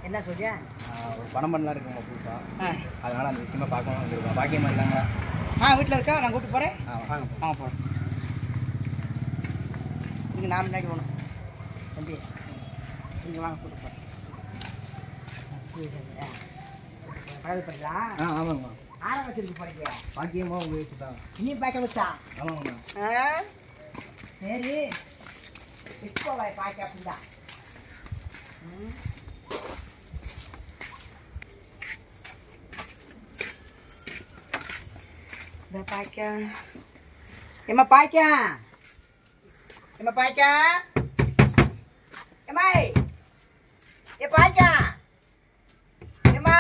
என்ன சொல்றியா ஆஹ் ஒரு படம் பண்ணலாம் இருக்குங்க புதுசாக ஆ அதனால் அந்த விஷயமா பார்க்கணும் வந்திருக்கோம் பாக்கியமாக இல்லைங்க ஆ வீட்டில் இருக்கா நான் கூப்பிட்டு போகிறேன் ஆ வாங்க ஆ போகிறேன் நீங்கள் நான் முன்னாடி போகணும் தம்பி நீங்கள் வாங்க கூப்பிட்டு போகிறேன் பழகு பண்ணலாம் ஆ ஆமாங்கம்மா ஆளை வச்சிருக்கு போறீங்க பாக்கியமாக உங்கள் வச்சு தான் இன்னும் பார்க்க வச்சா ஆமாங்கம்மா ஆ சரி இப்போ பாக்க அப்படிதான் ம். இந்த பாய்க்க ஏம்மா பாய்க்க ஏம்மா பாய்க்க ஏம்மாய் ஏ பாய்க்க ஏம்மா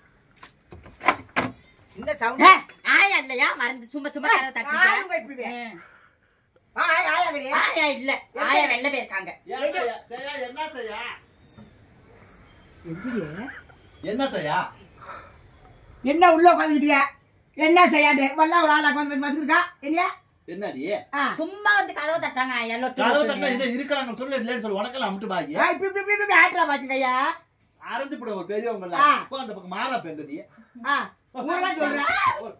இந்த சவுண்ட் ஆயா இல்லையா மறந்து சும்மா சும்மா கதவை தட்டிட்டேன் இப்படி ஆய் ஆயா கிடையாது ஆயா இல்ல ஆயா வெளில போயிருக்காங்க என்ன செய்யா எப்படி என்ன செய்யா என்ன உள்ள உட்காந்துக்கிட்டியா என்ன செய்யாண்டு வல்ல ஒரு ஆளா உட்காந்து வச்சிருக்கா என்னையா என்னடி ஆ சும்மா வந்து கதவை தட்டாங்க ஆயா லொட்டு கதவு லொட்டுன்னு. தட்டா இதை இருக்கிறாங்க சொல்லு இல்லைன்னு சொல்லு உனக்கெல்லாம் அமுட்டு பாக்கி ஆ, இப்படி இப்படி இப்படி இப்படி ஆட்டலா பாத்துங்க ஐயா அரைஞ்சு போட ஒரு பெரியவங்க இல்ல ஆ. போ அந்த பக்கம் மாறா பெண்டடி ஆ ஊரெல்லாம் சொல்றேன்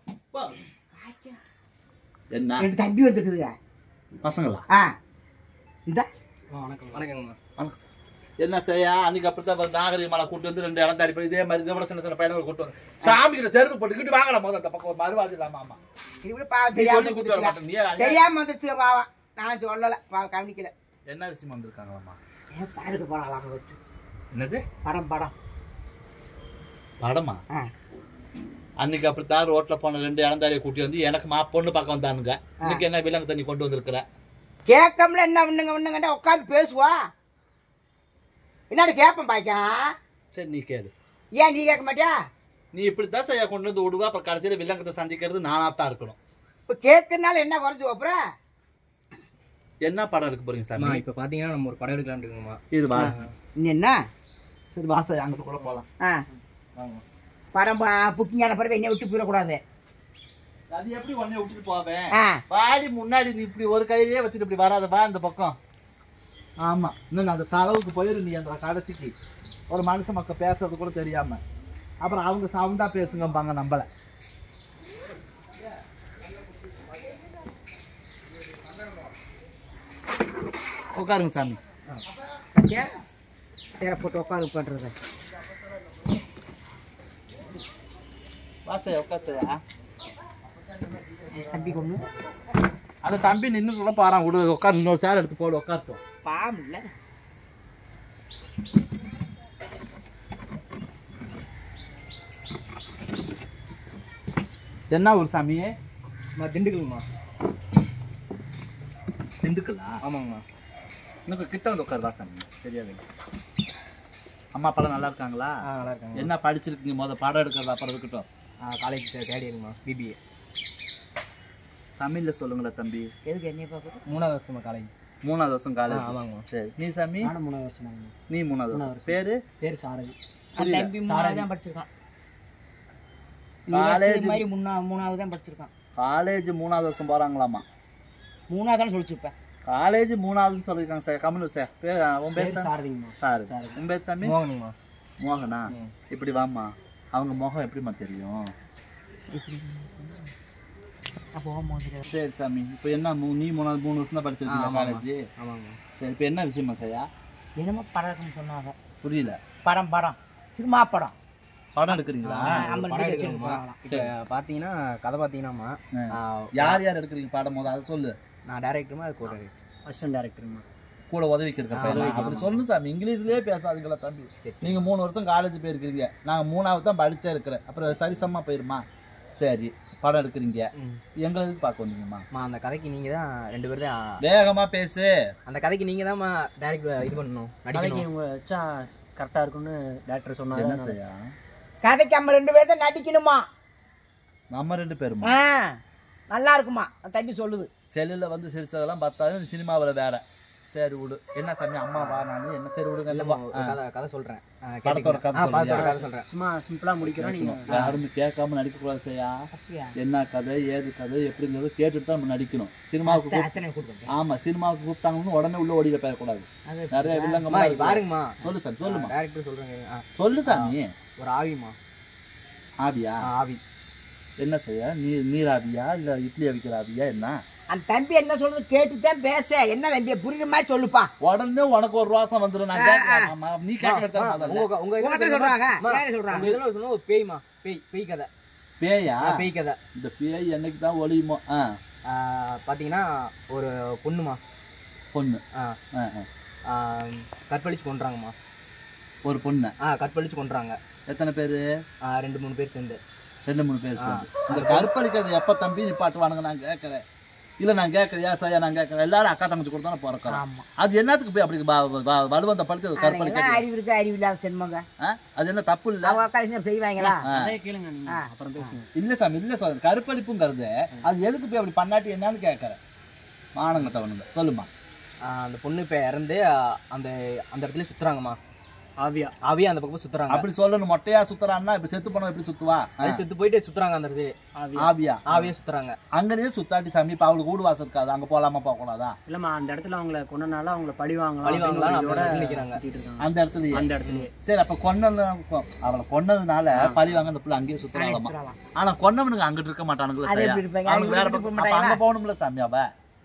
என்ன ரெண்டு தம்பி வந்துருக்குதுங்க பசங்களா ஆ இந்த வணக்கம் வணக்கங்கம்மா என்ன செய்யா அன்னைக்கு அப்படித்தான் வந்து நாகரிக மலை கூட்டு வந்து ரெண்டு இடம் தரிப்பு இதே மாதிரி இதை விட சின்ன சின்ன பையன்களை கூட்டு வந்து சாமி கிட்ட செருப்பு போட்டுக்கிட்டு வாங்கலாம் முதல்ல அந்த பக்கம் ஒரு மறுவாதி இல்லாம ஆமா இப்படி பாவம் நீ தெரியாம சொல்லி கூட்டு வர வந்துருச்சுங்க. மாட்டேன் நீ அநியாயம். தெரியாம வந்துருச்சு பாவம் நான் சொல்லல பாவம் கவனிக்கல என்ன விஷயம் வந்திருக்காங்களாம்மா ஏன் படத்துக்கு போகலாம் வச்சு என்னது படம் படம் படமா ஆ அன்னைக்கு அப்படித்தான் ரோட்ல போன ரெண்டு இளந்தாரியை கூட்டி வந்து எனக்கு மா பொண்ணு பார்க்க வந்தானுங்க இன்னைக்கு என்ன விலங்கு தண்ணி கொண்டு வந்திருக்கிற கேட்கம்ல என்ன பண்ணுங்க பண்ணுங்கண்டா உட்காந்து பேசுவா என்னடி கேட்பேன் பாய்க்கா சரி நீ கேளு ஏன் நீ கேட்க மாட்டியா நீ இப்படித்தான் செய்ய கொண்டு வந்து விடுவா அப்புறம் கடைசியில வில்லங்கத்தை சந்திக்கிறது நானா தான் இருக்கணும் இப்போ கேட்கறதுனால என்ன குறைஞ்சு போப்புற என்ன படம் எடுக்க போறீங்க அம்மா சார் இப்போ பார்த்தீங்கன்னா நம்ம ஒரு படம் எடுக்கலாம்னு இருக்கோம்மா இது வா நீ என்ன சரி வாச அங்கிட்டு கூட போலாம் ஆ வாங்க படம் புக்கிங் ஆன பிறகு என்னை விட்டு போயிடக்கூடாது அது எப்படி உடனே விட்டுட்டு போவேன் ஆ வாடி முன்னாடி நீ இப்படி ஒரு கையிலேயே வச்சுட்டு இப்படி வராத வா இந்த பக்கம் ஆமா இன்னும் அந்த தளவுக்கு போயிரு நீ அந்த கடைசிக்கு ஒரு மனுஷ மக்கள் பேசுறது கூட தெரியாம அப்புறம் அவங்க சவுண்டா பேசுங்கம்பாங்க நம்மள உட்காருங்க சாமி பாத்தியா? சேர போட்டு உட்காந்து பண்ணுறது வாசையா உட்காசையா தம்பி கொண்டு அந்த தம்பி நின்று கூட பாறான் விடு உட்காரு இன்னொரு சேர் எடுத்து போடு உட்காருத்தோம் பாவம் இல்லை என்ன ஊர் சாமி அம்மா திண்டுக்கல்மா திண்டுக்கலா ஆமாங்கம்மா இன்னும் கிட்ட வந்து உட்காரு வா சாமி தெரியாதுங்க அம்மா அப்பாலாம் நல்லா இருக்காங்களா ஆ நல்லா இருக்காங்க என்ன படிச்சிருக்கீங்க முத படம் எடுக்கிறது அப்புறம் இருக்கட்டும் காலேஜ் தேர்ட் இயருங்கம்மா பிபிஏ தமிழ்ல சொல்லுங்களேன் தம்பி எதுக்கு என்னைய பார்க்குறது மூணாவது வருஷமா காலேஜ் மூணாவது வருஷம் ஆ காலேஜ் ஆமாங்கம்மா சரி நீ சாமி நானும் மூணாவது வருஷம் நீ மூணாவது மூணாவது வருஷம் பேரு பேர் சாரதி அந்த தம்பி மூணாவது தான் படிச்சிருக்கான் காலேஜ் இது மாதிரி முன்னா மூணாவது தான் படிச்சிருக்கான் காலேஜ் மூணாவது வருஷம் போறாங்களாமா மூணாவது தான் சொல்லிச்சுப்பேன் காலேஜ் மூணாவதுன்னு சொல்லியிருக்காங்க சார் கம்மல் சார் பேர் உன் பேர் பேர் சார் சாரதிங்கம்மா சார் சாரதி. உன் பேர் சாமி மோகனுங்கம்மா மோகனா ம். இப்படி வாம்மா அவங்க முகம் எப்படிம்மா தெரியும் அப்போ போகும்போது சரி சாமி இப்போ என்ன மூ- நீ மூணாவது மூணு வருஷம் தான் படிச்சிருக்கீங்க ஆமா, காலேஜ் ஆமாங்கம்மா சரி இப்போ என்ன விஷயமா சார் என்னமோ படம் சொன்னாங்க புரியல படம் படம் சினிமா படம் படம் எடுக்கிறீங்களா ஆ, ஆமா. படம் வீடு எடுக்கணுமா வச்சிருக்கோம். இப்போ பார்த்தீங்கன்னா கதை பார்த்தீங்கன்னாம்மா ஆ. ஆ, யார் யார் எடுக்கிறீங்க பாடம் போது அதை சொல்லு நான் டேரக்டருமா அது கோ டேரக்டர் அசிஸ்டன்ட் டேரக்டருமா கூட உதவிக்கு இருக்க ஆ, பையனா? உதவிக்கு அப்படி சொல்லு சாமி இங்கிலீஷ்லயே பேசாதீங்களா தம்பி சரி, சரி. நீங்க மூணு வருஷம் காலேஜ் போயிருக்கிறீங்க நாங்க மூணாவது தான் படிச்சே இருக்கிறேன் அப்புறம் சரிசமா போயிருமா சரி படம் எடுக்கிறீங்க ம். எங்களை எதுக்கு பார்க்க வந்தீங்கம்மா அம்மா அந்த கதைக்கு நீங்கள் தான் ரெண்டு பேரும் தான் வேகமா பேசு அந்த கதைக்கு நீங்கள் தான்மா டேரக்ட் இது பண்ணணும் நடிக்கணும் இவங்க வச்சா கரெக்டாக இருக்கும்னு டேரக்டர் என்ன சொன்னாங்க செய்யா கதைக்கு நம்ம ரெண்டு பேரும் தான் நடிக்கணுமா நம்ம ரெண்டு பேருமா ஆ நல்லா இருக்குமா அந்த தம்பி சொல்லுது செல்லுல வந்து சிரிச்சதெல்லாம் பார்த்தாலும் சினிமாவில் வேற சரி விடு என்ன சாமி அம்மாவா நான் என்ன சரி விடுங்க இல்ல இல்ல கதை கதை சொல்றேன் ஆ, படத்தோட கதை கேட்டுக்கங்க. ஆ, படத்தோட சொல்றியா? கதை சொல்றேன் சும்மா சிம்பிளா முடிக்கிறோம் நீங்க யாரும் கேட்காம நடிக்க கூடாது செய்யா என்ன கதை ஏது கதை எப்படிங்கிறது கேட்டுட்டு தான் நம்ம நடிக்கணும் சினிமாவுக்கு கூப்பிட்டு அத்தனை கொடுத்துருக்கேன் ஆமா சினிமாவுக்கு கூப்பிட்டாங்கன்னு உடனே உள்ள ஓடிட போயிடக்கூடாது நிறைய அம்மா, வில்லங்கம்மா இங்க பாருங்கம்மா சொல்லு சாமி சொல்லுமா டேரக்டர் சொல்றேங்க ஆ, சொல்லு சாமி ஒரு ஆவிமா ஆவியா ஆ, ஆவி என்ன செய்ய நீர் நீர் ஆவியா இல்ல இட்லி அவிக்கிற ஆவியா என்ன அந்த தம்பி என்ன சொல்றது கேட்டுதான் பேச என்ன தம்பி புரியுற மாதிரி சொல்லுப்பா உடனே உனக்கு ஒரு ரோசம் வந்துடும் நான் கேட்கிறேன். ஆமா, நீ கேட்க அம்மா, வேண்டியது உங்க உங்க இதுல உனக்கு சொல்லுங்க. சொல்றாங்க அம்மா, வேற சொல்றாங்க உங்க இதுல சொன்னா ஒரு பேய்மா பேய் பேய் கதை பேயா ஆ, பேய் கதை இந்த பேய் என்னைக்கு தான் ஒளியுமோ ஆ ஆ, பாத்தீங்கன்னா ஒரு பொண்ணுமா பொண்ணு ஆ, ஆ, ஆ. ஆ, கற்பழிச்சு கொன்றாங்கம்மா ஒரு பொண்ணு ஆ கற்பழிச்சு கொன்றாங்க எத்தனை பேரு ஆ, ரெண்டு மூணு பேர் சேர்ந்து ரெண்டு மூணு பேர் சேர்ந்து இந்த கருப்பளிக்கிறது எப்ப தம்பி நிப்பாட்டுவானுங்க நான் கேட்கறேன் இல்ல நான் கேட்கறேன் ஏன் சாயா நான் கேட்கறேன் எல்லாரும் அக்கா தங்கச்சி கூட தானே பிறக்கிறோம் ஆமா அது என்னத்துக்கு போய் அப்படி ப- ப- வலுவந்த படுத்து அது அதுக்கெல்லாம் கற்பழிக்கிறது அறிவு இருக்கு அறிவு இல்லாத சென்மங்க ஆ? அது என்ன தப்பு இல்ல அவங்க கடைசி செய்வாங்களா அதே கேளுங்க நீங்க அப்புறம் பேசுங்க இல்ல சாமி இல்ல சொல்றேன் கருப்பளிப்புங்கிறது அது எதுக்கு போய் அப்படி பண்ணாட்டி என்னன்னு கேட்கறேன் மானங்கட்டவனுங்க சொல்லுமா ஆ, அந்த பொண்ணு இப்ப இறந்து ஆ, அந்த அந்த இடத்துல சுத்துறாங்கம்மா ஆவியா ஆவியா அந்த பக்கம் சுத்துறாங்க அப்படி சொல்லணும் மொட்டையா சுத்துறான்னா இப்படி செத்து போனவன் எப்படி சுத்துவா ஆ, அது செத்து போயிட்டு சுத்துறாங்க அந்த இடத்துல ஆவியா ஆவியா ஆவியா சுத்துறாங்க அங்கனே சுத்தாட்டி சாமி இப்ப அவளுக்கு வீடு வாசல் இருக்காது அங்க போலாமா போக கூடாதா இல்லம்மா அந்த இடத்துல அவங்கள கொண்டனால அவங்கள பழி வாங்கலாம் பழி வாங்கலாம் அப்படிங்கிற அப்படி இதோட நிக்கிறாங்க. சுத்திட்டு இருக்காங்க அந்த இடத்துலயே அந்த இடத்துலயே சரி அப்ப கொன்னது அவளை கொன்னதுனால பழி வாங்க அந்த பிள்ளை அங்கேயே சுத்துறாங்களாமா சுத்துறாளாம். ஆனா கொன்னவனுங்க அங்கிட்டு இருக்க மாட்டானுங்களா அது சரியா? எப்படி இருப்பாங்க? அவனுக்கு வேற அவங்க பக்கம் வீட்டுக்கு அப்ப அங்க போகணும்ல சாமி அவ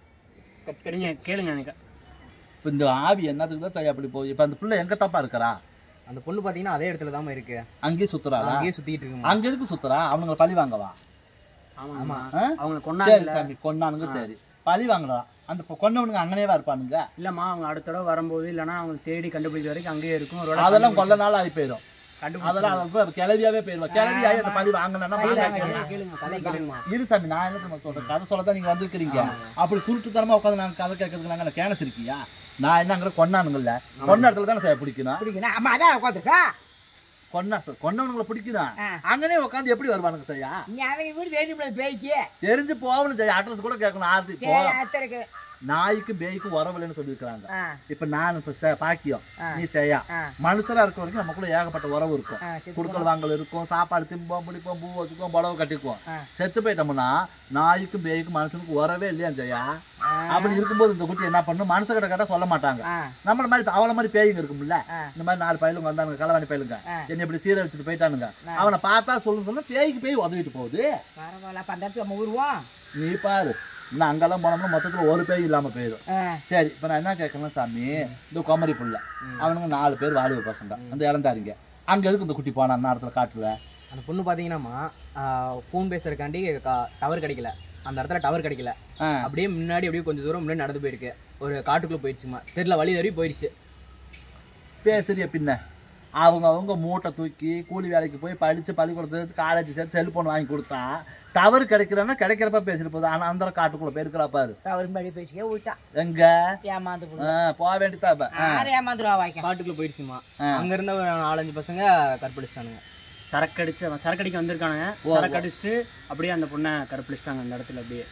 நீங்க கேளுங்க எனக்கு இப்ப இந்த ஆவி என்னத்துக்கு தான் சரியா அப்படி போகுது இப்ப அந்த பிள்ளை எங்க தப்பா இருக்கிறா அந்த பொண்ணு பாத்தீங்கன்னா அதே இடத்துல தான் இருக்கு அங்கேயே சுத்துறாளா அங்கேயே சுத்திட்டு இருக்குமா அங்க எதுக்கு சுத்துறா அவனுங்க பழி வாங்கவா ஆமா ஆ? அவங்கள சரி கொண்டாங்க சாமி கொன்னானுங்க சரி பழி வாங்கலாம் அந்த பொ- கொன்னவனுங்க அங்கனேவா இருப்பானுங்க இல்லம்மா அவங்க அடுத்த தடவை வரும்போது இல்லைன்னா அவங்க தேடி கண்டுபிடிச்ச வரைக்கும் அங்கேயே இருக்கும் ஒரு வேளை அதெல்லாம் கொல்ல நாள் ஆகி போயிடும் கண்டுபிடிச்சு அதெல்லாம் அது கிளவியாவே போயிடுவா கிளவி ஆகி அந்த பழி வாங்கினா கேளுங்க, கேளுங்க கதை கேளுங்கம்மா இரு சாமி நான் என்ன தெரியுமா சொல்றேன் கதை சொல்ல தான் நீங்க வந்திருக்கிறீங்க அப்படி குருட்டுத்தனமா உட்காந்து நாங்க கதை கேட்கறதுக்கு நாங்க கேனஸ் இருக்கியா நான் என்ன அங்கே கொண்டானுங்கல்ல கொன்ன இடத்துல தானே சார் பிடிக்கணும் பிடிக்கணும் ஆமா அதான் உட்காந்துருக்கா கொன்னா கொன்னவனுங்களை பிடிக்கணும் ஆ. அங்கனே உட்காந்து எப்படி வருவானுங்க சரியா நீ அவங்க வீடு தெரியும் பேய்க்கு தெரிஞ்சு போகணும் சரியா அட்ரஸ் கூட கேட்கணும் ஆர்த்தி போ சரி ஆச்சரிக்கு நாய்க்கும் பேய்க்கும் உறவில்லைன்னு சொல்லியிருக்கிறாங்க ஆ இப்ப நான் இப்ப சே- பாக்கியம் ஆ. நீ செய்யா ஆ மனுஷரா இருக்க வரைக்கும் நமக்குள்ள ஏகப்பட்ட உறவு இருக்கும் ஆ சரி குடுக்கல் வாங்கல் இருக்கும் சாப்பாடு திம்போம் பிடிப்போம் பூ வச்சுக்குவோம் புடவை கட்டிக்குவோம் ஆ. செத்து போயிட்டோம்னா நாய்க்கும் பேய்க்கும் மனுஷனுக்கும் உறவே இல்லையா ஜெயா ஆ. அப்படி இருக்கும்போது இந்த குட்டி என்ன பண்ணும் மனுஷகிட்ட கேட்டா சொல்ல மாட்டாங்க ஆ நம்மள மாதிரி இப்ப அவள மாதிரி பேய்ங்க இருக்கும்ல ஆ. இந்த மாதிரி நாலு பயிலுங்க வந்தானுங்க களவாணி பயிலுங்க ஆ. என்ன இப்படி சீர வச்சுட்டு போயிட்டானுங்க அவனை பார்த்தா சொல்லு சொல்ல பேய்க்கு பேய் உதவிட்டு போகுது பரவாயில்ல அப்ப அந்த இடத்துல நம்ம ஊருவோம் நீ பாரு இன்னும் அங்கெல்லாம் போனோம்னா மொத்தத்துல ஒரு பேய் இல்லாம போயிடும் ஆ சரி இப்ப நான் என்ன கேட்கணும் சாமி இந்த குமரி புள்ள அவனுங்க நாலு பேர் வாலிப பசங்க அந்த இறந்தாருங்க அங்க எதுக்கு இந்த குட்டி போனா நேரத்துல காட்டுல அந்த பொண்ணு பாத்தீங்கன்னாமா ஃபோன் பேசுறதுக்காண்டி டவர் கிடைக்கல அந்த இடத்துல டவர் கிடைக்கல ஆ. அப்படியே முன்னாடி அப்படியே கொஞ்சம் தூரம் முன்னாடி நடந்து போயிருக்கு ஒரு காட்டுக்குள்ள போயிடுச்சுமா தெரியல வழி தவறி போயிடுச்சு பேசுறிய பின்ன அவங்க அவங்க மூட்டை தூக்கி கூலி வேலைக்கு போய் படிச்சு பள்ளிக்கூடத்துக்கு காலேஜ் சேர்த்து செல்போன் வாங்கி கொடுத்தா டவர் கிடைக்கிறன்னா கிடைக்கிறப்ப பேசிட்டு போகுது ஆனா அந்த காட்டுக்குள்ள போயிருக்கிறா பாரு அவர் படி பேசிக்க விட்டா எங்க ஏமாந்து ஆ, போக வேண்டியதா இப்ப ஆ. யாரும் ஏமாந்துருவா வாய்க்கா காட்டுக்குள்ள போயிடுச்சுமா ஆ. அங்க இருந்த ஒரு நாலஞ்சு பசங்க கற்பழிச்சிட்டானுங்க சரக்கு அடிச்சு சரக்கு அடிக்க வந்திருக்கானுங்க சரக்கு அடிச்சுட்டு அப்படியே அந்த பொண்ணை கருப்பிடிச்சிட்டாங்க அந்த இடத்துல அப்படியே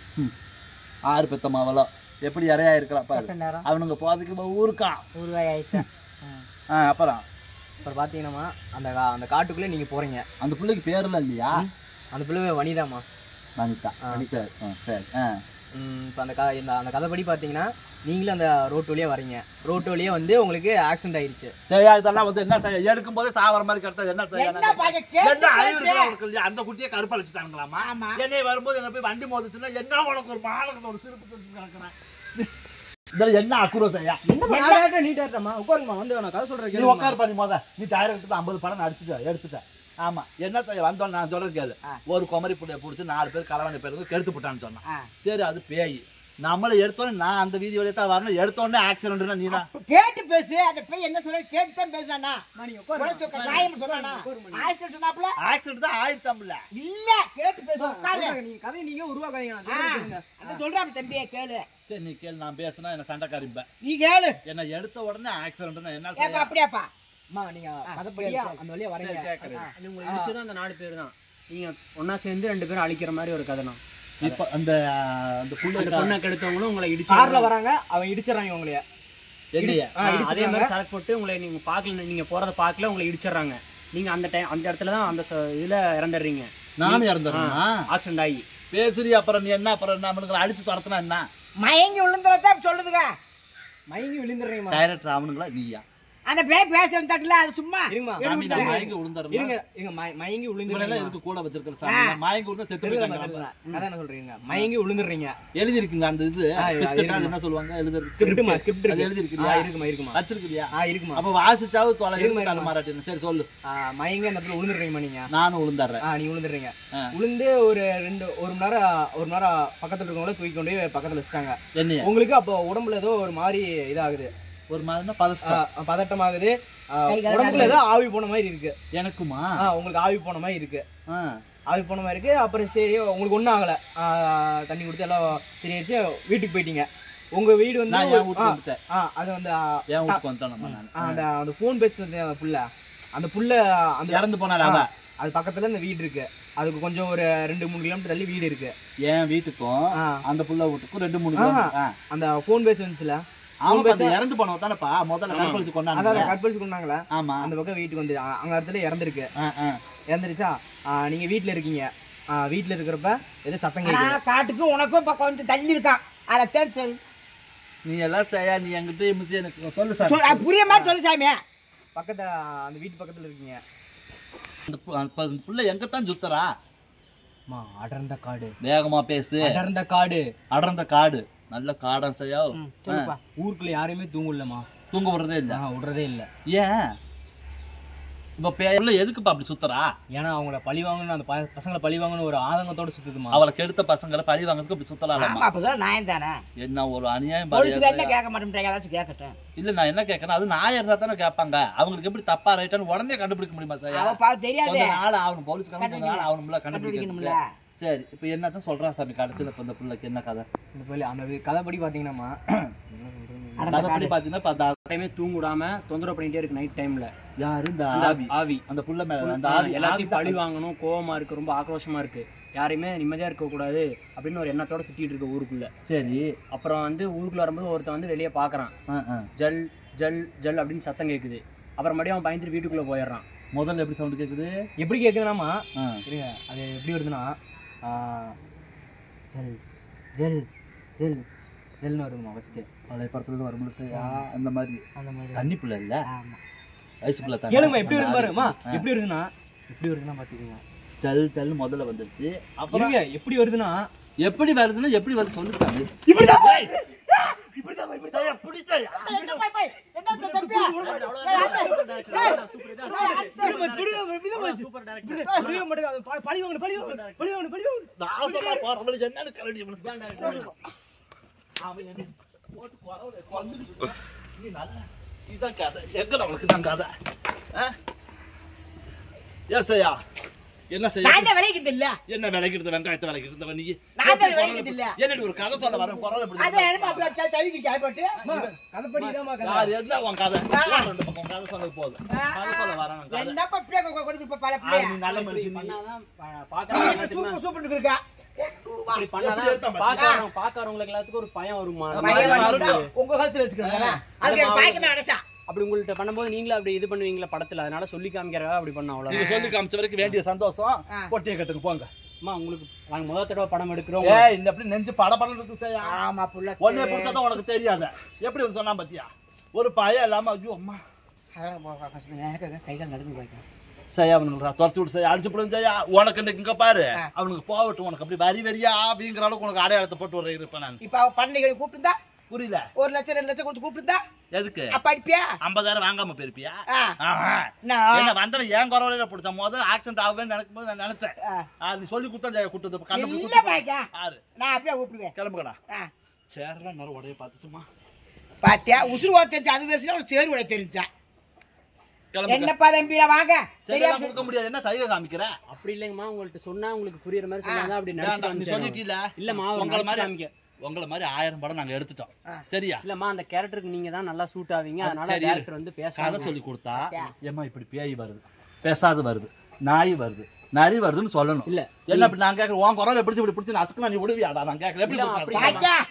ஆறு பெத்த மாவளோ எப்படி இறையா இருக்கிறா பாரு பத்து நேரம் அவனுங்க போறதுக்கு ஊருக்கா உருவாய் ஆயிடுச்சா ஆ, அப்புறம் அப்புறம் பாத்தீங்கன்னா அந்த கா- அந்த காட்டுக்குள்ளே நீங்க போறீங்க அந்த பிள்ளைக்கு பேர்லாம் இல்லையா அந்த பிள்ளை வனிதாம்மா வனிதா சரி ஆ, சரி ஆ. இப்போ அந்த க இந்த அந்த கதைப்படி பார்த்தீங்கன்னா நீங்களும் அந்த ரோட்டு வழியா வரீங்க ரோட்டு வழியா வந்து உங்களுக்கு ஆக்சிடென்ட் ஆயிடுச்சு சரியா இதெல்லாம் வந்து என்ன செய்ய எடுக்கும் போதே சாவர மாதிரி கிடைத்தா என்ன செய்ய என்ன பாக்க கேட்டு என்ன அறிவு பேசு. இருக்குல்ல உனக்கு இல்லையா? அந்த குட்டியை கருப்பழிச்சுட்டாங்களாமா ஆமா. என்னைய வரும்போது என்ன போய் வண்டி மோதிச்சுன்னா என்ன உனக்கு ஒரு மாலுக்கு ஒரு சிரிப்பு தெரிஞ்சு கிடக்குறேன் இதுல என்ன அக்குறம் செய்யா நீட்டா இருக்கமா உட்காருமா வந்து நான் கதை நீ சொல்றேன் உட்கார் பண்ணி மோத நீ டைரக்ட் ஐம்பது படம் அடிச்சுட்ட எடுத்துட்ட ஆமா என்ன செய்ய வந்தோம் நான் சொல்றது கேளு ஆ. ஒரு குமரி புள்ளைய பிடிச்சி நாலு பேர் கலவாணி பேருக்கு கெடுத்து போட்டான்னு சொன்னான் ஆ. சரி அது பேய் நம்மள எடுத்தோடனே நான் அந்த வீதி வழியா தான் வரணும் எடுத்தோடனே ஆக்சிடென்ட்னா நீ தான் கேட்டு பேசு அந்த பையன் என்ன சொல்ற கேட்டு தான் பேசுறானா உனக்கு காயம் சொல்றானா ஆயிரத்தி சொன்னாப்ல ஆக்சிடென்ட் தான் ஆயிடுச்சாம்ல இல்ல கேட்டு பேசு உட்காரு நீங்க கதையை நீங்க உருவாக்காதீங்க ஆ, அந்த சொல்றான் தம்பியே கேளு சரி நீ கேளு நான் பேசினா என்ன சண்டைக்காரிம்ப நீ கேளு என்ன எடுத்த உடனே ஆக்சிடென்ட்னா என்ன ஏப்பா செய்ய அப்படியாப்பா அம்மா நீங்க கதைப்படியா அந்த வழியா வரீங்க கேட்கறேன் அது உங்களை இடிச்சதும் அந்த நாலு பேர் தான் நீங்க ஒண்ணா சேர்ந்து ரெண்டு பேரும் அழிக்கிற மாதிரி ஒரு கதை தான் இப்ப அந்த அந்த அந்த புள்ளை பொண்ணை கெடுத்தவங்களும் உங்களை இடிச்சு கார்ல வராங்க அவன் இடிச்சிடறாங்க உங்களைய என்னைய ஆ, அதே இடிச்சிடுறாங்க. மாதிரி சரக்கு போட்டு உங்களை நீங்க பார்க்கல நீங்க போறத பார்க்கல உங்களை இடிச்சிடுறாங்க நீங்க அந்த டைம் அந்த இடத்துல தான் அந்த ச- இதுல இறந்துடுறீங்க நானும் இறந்துடுறேனா ஆக்சிடென்ட் ஆகி பேசுறி அப்புறம் நீ என்ன அப்புறம் என்ன அவனுங்களை அடிச்சு துரத்துனா என்ன மயங்கி விழுந்துறதான் சொல்லுதுங்க மயங்கி விழுந்துடுறீங்கம்மா டைரக்டர் அவனுங்களா நீயா அந்த பேய் பேச தட்டல அது சும்மா இருங்கம்மா சாமி இருங்க, நான் மயங்கி விழுந்துறேன் இருங்க இருங்க மய- மயங்கி இவனெல்லாம் விழுந்துடுறீங்க எதுக்கு கூட வச்சிருக்கிற சாமி நான் மயங்கி விழுந்தா செத்து போயிட்டாங்க அதான் என்ன சொல்றீங்க மயங்கி விழுந்துடுறீங்க எழுதி இருக்குங்க அந்த இது ஆ, இது பிஸ்கட் அது இருக்குமா. என்ன சொல்லுவாங்க எழுதுறது ஸ்கிரிப்டுமா ஸ்கிரிப்ட் அது இருக்கு எழுதி ஆ, இருக்குல்லையா இருக்குமா இருக்குமா வச்சிருக்கிறியா ஆ இருக்குமா அப்ப வாசிச்சாவது தொலை இருமா, இருக்கு இருமா. மாறாட்டின்னு சரி சொல்லு ஆ, மயங்கி அந்த இடத்துல விழுந்துடுறீங்கம்மா நீங்க நானும் விழுந்துடுறேன் ஆ நீ விழுந்துடுறீங்க ஆ. விழுந்து ஒரு ரெண்டு ஒரு மணி நேரம் ஒரு மணி நேரம் பக்கத்துல இருக்கவங்கள தூக்கி கொண்டு போய் பக்கத்துல வச்சுட்டாங்க என்னைய உங்களுக்கு அப்போ உடம்புல ஏதோ ஒரு மாதிரி இதாகுது ஒரு மாதிரினா ஆ, பதஸ்டம் பதட்டமாகுது ஆ, கை கால் உடம்புல ஏதோ ஆவி போன மாதிரி இருக்கு எனக்குமா ஆ உங்களுக்கு ஆவி போன மாதிரி இருக்கு ஆ. ஆவி போன மாதிரி இருக்கு அப்புறம் சரி உங்களுக்கு ஒன்றும் ஆகலை தண்ணி கொடுத்து எல்லாம் சரியாச்சு வீட்டுக்கு போயிட்டீங்க உங்க வீடு வந்து நான் என் ஒரு- வீட்டுக்கு ஆ, வந்துட்டேன் ஆ, அது வந்து ஆ, என் வீட்டுக்கு வந்துட்டேன் நான் ஆ, அந்த அந்த ஃபோன் பேசுறது அந்த புள்ள அந்த புள்ள அந்த இறந்து போனால அவ அது பக்கத்துல இந்த வீடு இருக்கு அதுக்கு கொஞ்சம் ஒரு ரெண்டு மூணு கிலோமீட்டர் தள்ளி வீடு இருக்கு என் வீட்டுக்கும் ஆ, அந்த புள்ள வீட்டுக்கும் ரெண்டு மூணு ஆ. கிலோமீட்டர். ஆ. அந்த ஃபோன் பேச வந்துச்சுல ஆமா அந்த இறந்து போனவன் தானப்பா முதல்ல கற்பழிச்சு அதான் கொண்டாங்க கற்பழிச்சு கொண்டாங்களே ஆமா அந்த பக்கம் வீட்டுக்கு வந்து அ- அங்க இடத்துல இறந்துருக்கு ஆ, ஆ. இறந்துருச்சா ஆ, நீங்க வீட்ல இருக்கீங்க ஆ, வீட்ல இருக்கிறப்ப ஏதோ சத்தம் கேக்குது ஆனா காட்டுக்கும் உனக்கும் பக்கம் வந்து தள்ளி இருக்கான் அதை தேடி சொல்லு நீ எல்லாம் செய்யா நீ என்கிட்ட மிஸ் எனக்கு சொல்லு சார் சொல், அது புரிய மாதிரி சொல்லு சாமி பக்கத்துல அந்த வீட்டு பக்கத்துல இருக்கீங்க அந்த பு- அந்த பு- புள்ள எங்கத்தான் சுத்துறா மா அடர்ந்த காடு வேகமா பேசு அடர்ந்த காடு அடர்ந்த காடு நல்ல காடம் செய்யா சொல்லுப்பா ஊருக்குள்ள யாரையுமே தூங்கலமா தூங்க விடுறதே இல்ல நான் விடுறதே இல்ல ஏன் இப்ப பேர்ல எதுக்குப்பா அப்படி சுத்துறா ஏன்னா அவங்கள பழி வாங்கணும் அந்த ப- பசங்களை பழி வாங்கணும் ஒரு ஆதங்கத்தோட சுத்துதுமா அவளை கெடுத்த பசங்களை பழி வாங்குறதுக்கு அப்படி சுத்தலாமா ஆமா அப்பதான் நியாயம் தானே என்ன ஒரு அநியாயம் போலீஸ் பாரு என்ன கேட்க மாட்டேன் ஏதாச்சும் கேட்கட்டும் இல்ல நான் என்ன கேட்கறேன் அது நாயா இருந்தா தானே கேட்பாங்க அவங்களுக்கு எப்படி தப்பா ரைட்டான்னு உடனே கண்டுபிடிக்க முடியுமா சார் அவ பாவம் தெரியாது கொஞ்ச நாள் ஆகணும் போலீஸ்காரன் கொஞ்ச நாள் ஆகணும்ல கண்டுபிடிக்கணும்ல கண்டுபிடிக்கணும்ல சரி இப்போ என்னதான் சொல்றா சாமி கடைசியில இப்ப இந்த பிள்ளைக்கு என்ன கதை இந்த பள்ளி அந்த வி- கதைப்படி பாத்தீங்கன்னா கதை படி பாத்தீங்கன்னா இப்ப அந்த டைமே தூங்க விடாம தொந்தரவு பண்ணிட்டே இருக்கு நைட் டைம்ல யாரு இந்த அந்த ஆவி ஆவி அந்த புள்ள மேல அந்த ஆ, ஆவி எல்லாத்தையும் ஆவி பழி வாங்கணும் கோவமா இருக்கு ரொம்ப ஆக்ரோஷமா இருக்கு யாரையுமே நிம்மதியா இருக்க கூடாது அப்படின்னு ஒரு எண்ணத்தோட சுத்திட்டு இருக்க ஊருக்குள்ள சரி அப்புறம் வந்து ஊருக்குள்ள வரும்போது ஒருத்தன் வந்து வெளியே பாக்குறான் ஆ, ஆ. ஜல் ஜல் ஜல் அப்படின்னு சத்தம் கேக்குது அப்புறம் மறுபடியும் அவன் பயந்துட்டு வீட்டுக்குள்ள போயிடுறான் முதல்ல எப்படி சவுண்ட் கேக்குது எப்படி கேக்குதுனாமா ஆ. இருங்க அது எப்படி வருதுன்னா ஆ, ஜெல் ஜெல் ஜெல் ஜெல்னு வருதுமா ஃபர்ஸ்ட் பழைய படத்துல இருந்து வரும்போது சரியா அந்த மாதிரி அந்த மாதிரி தண்ணி புள்ள இல்ல ஆமா வயசு புள்ள தண்ணி. கேளுங்க எப்படி வருது அந்த பாருமா ஆவி. எப்படி வருதுன்னா எப்படி வருதுன்னா பாத்துக்கோங்க ஜல் ஜல் முதல்ல வந்துருச்சு அப்புறம் இருங்க எப்படி வருதுன்னா எப்படி வருதுன்னா எப்படி வருது சொல்லு சாமி இப்படிதான் சரியா, பிடி சரியா. என்ன போய் போய் என்ன இந்த தம்பியா? பழி வாங்கணும் பழி வாங்கணும் பழி வாங்கணும் பழி வாங்கணும் நான் சொல்ல போற மாதிரி என்னன்னு கரடி இவனுக்கு. அவன் என்னை போட்டு கொரவலை கொன்னுட்டு. நீ நல்லா இதான் கதை எங்க அவளுக்கு தான் கதை ஆ? ஏன் செய்யா என்ன செய்ய நான் தான் விளைவிக்கிறது இல்ல என்ன விலைக்கிறது வெங்காயத்தை விலைக்கிறது நீ நான் தான் விளைவிக்கிறது இல்ல என்னடி ஒரு கதை சொல்ல வரேன் குரல் எப்படி அது என்னமா அப்படி வச்சா தழுவி கேட்பட்டு கதைப்படி இதாம்மா கதை. யார் என்ன உன் கதை உன் ரெண்டு பக்கம் கதை சொல்ல போதும் கதை சொல்ல வரேன் கதை என்னப்பா பிள்ளை கொடுத்து இப்ப பல ஆ, பிள்ளைய நீ நல்ல மனுஷன் நீ. பண்ணாதான் பா- பாக்குறவங்க என்ன தெரியுமா? சூப்பர் சூப்பர் இருக்கா இப்படி பண்ணாதான் எப்படி எடுத்தா பாக்குறவங்க பாக்குறவங்களுக்கு எல்லாத்துக்கும் ஒரு பயம் வருமா நம்ம பையன் பயம் வந்துட்டா, வரும். உங்க கழுத்துல வச்சுக்கிறேன் அதுக்கு எனக்கு பயக்கமே அடைச்சா அப்படி உங்கள்ட்ட பண்ணும்போது நீங்களும் அப்படி இது பண்ணுவீங்களா படத்துல அதனால சொல்லி காமிக்கிறதா அப்படி பண்ண நீங்க அவ்வளவு சொல்லி காமிச்ச வரைக்கும் வேண்டிய சந்தோஷம் ஆ. பொட்டியை கட்டுக்கு போங்க அம்மா உங்களுக்கு நாங்க முதல் தடவை படம் எடுக்கிறோம் ஏய் இந்த அப்படி நெஞ்சு பட படம் இருக்கு செய்யா ஆமா புள்ள உன்னைய பிடிச்சதான் உனக்கு தெரியாத எப்படி வந்து சொன்னா பாத்தியா ஒரு பையன் இல்லாம ஐயோ அம்மா கைகள் நடுங்க போய்க்க செய்யா அவனுக்கு துரத்தி விட்டு செய்ய அடிச்சு போடும் செய்யா உனக்கு இன்னைக்கு இங்க பாரு ஆ. அவனுக்கு போகட்டும் உனக்கு அப்படி வரி வரியா அப்படிங்கிற அளவுக்கு உனக்கு அடையாளத்தை போட்டு வர இருப்பேன் நான் இப்ப அவ பண்டிகை கூப்பிட்டுருந்தா புரியல ஒரு லட்சம் ரெண்டு லட்சம் கொடுத்து கூப்பிட்டுருந்தா எதுக்கு அப்ப அடிப்பியா ஐம்பதாயிரம் வாங்காம போயிருப்பியா ஆ. ஆமா. நான் என்ன வந்தவன் ஏன் குறவலையில பிடிச்ச போது ஆக்சிடென்ட் ஆகுவேன்னு நினைக்கும் போது நான் நினைச்சேன் ஆ. ஆ, நீ சொல்லி கொடுத்தா ஜெய கூட்டது இல்ல கண்டு பாய்க்கா ஆறு நான் அப்படியே கூப்பிடுவேன் கிளம்புக்கடா ஆ. சேரெல்லாம் நேரம் உடைய பார்த்துச்சுமா பாத்தியா உசுறு ஓட தெரிஞ்சு அது பேசுனா ஒரு சேரு உடைய தெரிஞ்சா கிளம்புக்க என்னப்பா தம்பியா வாங்க செல்லாம் தெரியாம கொடுக்க முடியாது என்ன சைகை காமிக்கிற அப்படி இல்லைங்கம்மா உங்கள்ட்ட சொன்னா உங்களுக்கு புரியுற மாதிரி சொன்னா அப்படி நடிச்சு வேண்டாம், நீ காமிச்சிடணும். சொல்லிட்டீல இல்லம்மா அவர் உங்களை நடிச்சு மாதிரி காமிக்க உங்களை மாதிரி ஆயிரம் படம் நாங்க எடுத்துட்டோம் ஆ. சரியா இல்லம்மா அந்த கேரக்டருக்கு நீங்க தான் நல்லா சூட் ஆவீங்க அது அதனால சரி. டேரக்டர் வந்து கதை பேச சொல்லி கொடுத்தா ஏம்மா இப்படி பேய் வருது பேசாது வருது நாய் வருது நரி வருதுன்னு சொல்லணும் இல்ல என்ன இப்படி நான் கேட்கறேன் உன் குரல் எப்படி இப்படி பிடிச்சி நசுக்குனா நீ விடுவியாடா நான் கேட்கல எப்படி இல்ல, பிடிச்சு அப்படி நசுக்குனா? பாய்க்கா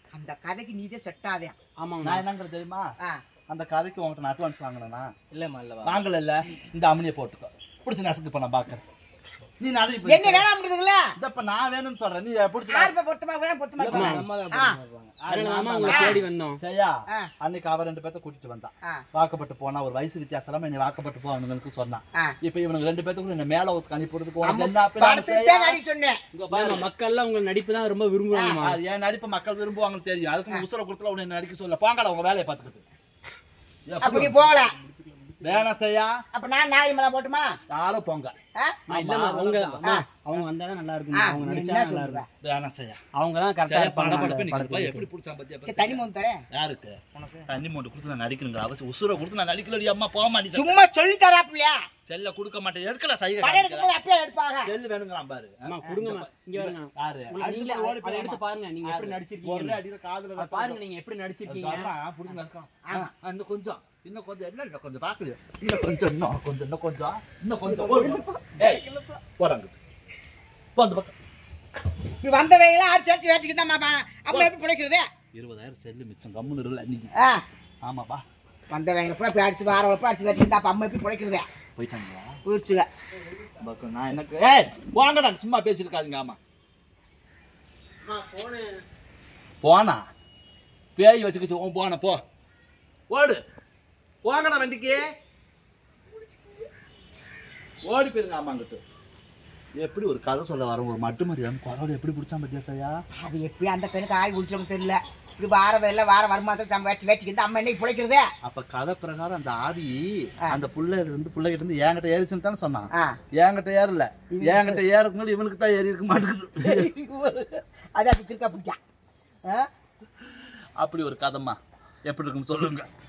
அந்த கதைக்கு நீ தான் செட் ஆவேன் ஆமாங்க நான் என்னங்கிறது தெரியுமா ஆ அந்த கதைக்கு உங்கள்கிட்ட நான் அட்வான்ஸ் வாங்கினேனா இல்லம்மா இல்லவா வாங்கல இல்ல இந்த அம்மனியை போட்டுக்கோ பிடிச்சி நசுக்கு இப்ப நான் பாக்குறேன் நீ நடு இப்ப என்ன வேணாம்ன்றதுங்களா இதப்ப நான் வேணும்னு சொல்றேன் நீ பிடிச்சி யார் இப்ப பொருத்தமா வேணும் பொருத்தமா இல்லம்மா, இருக்கணும். அம்மா தான் ஆ. போடுவாங்க. அதனால தான் உங்களை தேடி வந்தோம் சரியா ஆ. அன்னைக்கு அவ ரெண்டு பேர்த்த கூட்டிட்டு வந்தான் ஆ வாக்கப்பட்டு போனா ஒரு வயசு வித்தியாசம் இல்லாம என்னை வாக்கப்பட்டு போவானுங்களுக்கு சொன்னான் ஆ இப்ப இவனுக்கு ரெண்டு பேத்துக்கும் என்ன மேல ஒருத்தர் அனுப்பிடுறதுக்கு உனக்கு என்ன plan படத்துக்கு செய்யா? தான் நடிக்க சொன்னேன் இங்க பாரு. ஆமா, மக்கள்லாம் உங்க நடிப்பு தான் ரொம்ப விரும்புவாங்கம்மா அது என் நடிப்பை மக்கள் விரும்புவாங்கன்னு தெரியும் அதுக்கு நீ உசுர கொடுத்துல உன்னை நடிக்க சொல்ல போங்கடா உங்க வேலையை பார்த்துக்கிட்டு அப்ப நீ போகல வேணாம் செய்யா அப்ப நான் நாகரிமலா போட்டுமா யாரும் போங்க ஆ? அம்மா, இல்லம்மா அவங்க அம்மா, அவங்க வந்தாதான் நல்லா இருக்கும் ஆ, அவங்க நீ நடிச்சா என்ன நல்லா சொல்ற இருக்கும் வேணாம் செய்யா அவங்க தான் கரெக்டா செய்யா இருப்பாங்க படம் அந்த படப்பே நிக்கிறப்ப படத்துக்கு. எப்படி பிடிச்சான் பத்தியா சரி தனி மூணு தரேன் யாருக்கு தண்ணி மூண்டு கொடுத்து நான் நடிக்கணுங்க அவசியம் உசுர கொடுத்து நான் நடிக்கலடி அம்மா போக மாட்டேன் சும்மா சொல்லி தராப்பிலையா செல்ல கொடுக்க மாட்டேன் எதுக்கல சைகை படம் எடுக்கும்போது அப்படியே எடுப்பாங்க செல்லு வேணுங்களாம் பாரு அம்மா கொடுங்கம்மா இங்க வருங்க யாரு உங்களுக்கு அடிச்சு நீங்களே ஓடி அதை போய் எடுத்து பாருங்க நீங்க எப்படி ஒரே நடிச்சிருக்கீங்க அடியில காதுல அதை பாருங்க நீங்க எப்படி நடிச்சிருக்கீங்க சொல்றான், புடிச்சு நறுக்கான். ஆ, ஆ, இன்னும் கொஞ்சம் இன்னும் கொஞ்சம் என்ன இன்னும் கொஞ்சம் பாக்குறியோ இன்னும் கொஞ்சம் இன்னும் கொஞ்சம் இன்னும் கொஞ்சம் இன்னும் கொஞ்சம் ஒரு- ஏய் போறாங்க போ அந்த பக்கம் நீ வந்தவங்க அடிச்சு அடிச்சு வேட்டிக்கு தான் அம்மா எப்படி பிழைக்கிறது இருபதாயிரம் செல்லு மிச்சம் கம்முன்னு இருல நீ ஆ ஆமாப்பா வந்தவங்க பூரா போய் அடிச்சு வார வரப்ப அடிச்சு வேட்டிக்கு தான் அப்ப அம்மா எப்படி பிழைக்கிறது போயிட்டாங்களா போயிடுச்சுங்க பக்கம் நான் எனக்கு ஏய் வாங்கடா சும்மா பேசிருக்காதீங்க ஆமா போனா பேய் வச்சுக்கிச்சு உன் போன போ ஓடு போங்கடா வண்டிக்கு ஓடி போயிருங்க ஆமாங்கிட்டு எப்படி ஒரு கதை சொல்ல வர ஒரு மட்டு மரியாதை குறவோட எப்படி பிடிச்சான் பத்தியா சையா அது எப்படி அந்த பெண்ணுக்கு ஆள் குடிச்சோம் தெரியல இப்படி வார வேலை வார வருமானத்தை நம்ம வேட்டி வேட்டிக்கு அம்மா என்னைக்கு பிழைக்கிறது அப்ப கதை பிரகாரம் அந்த ஆவி அந்த புள்ள இருந்து பிள்ளைகிட்ட இருந்து என்கிட்ட ஏறிச்சுன்னு தானே சொன்னான் ஆ என்கிட்ட ஏறல என்கிட்ட ஏறதுனால இவனுக்கு தான் ஏறி இருக்க மாட்டேங்குது அது அப்படி திருக்கா பிடிச்சா ஆ அப்படி ஒரு கதைம்மா எப்படி இருக்குன்னு சொல்லுங்க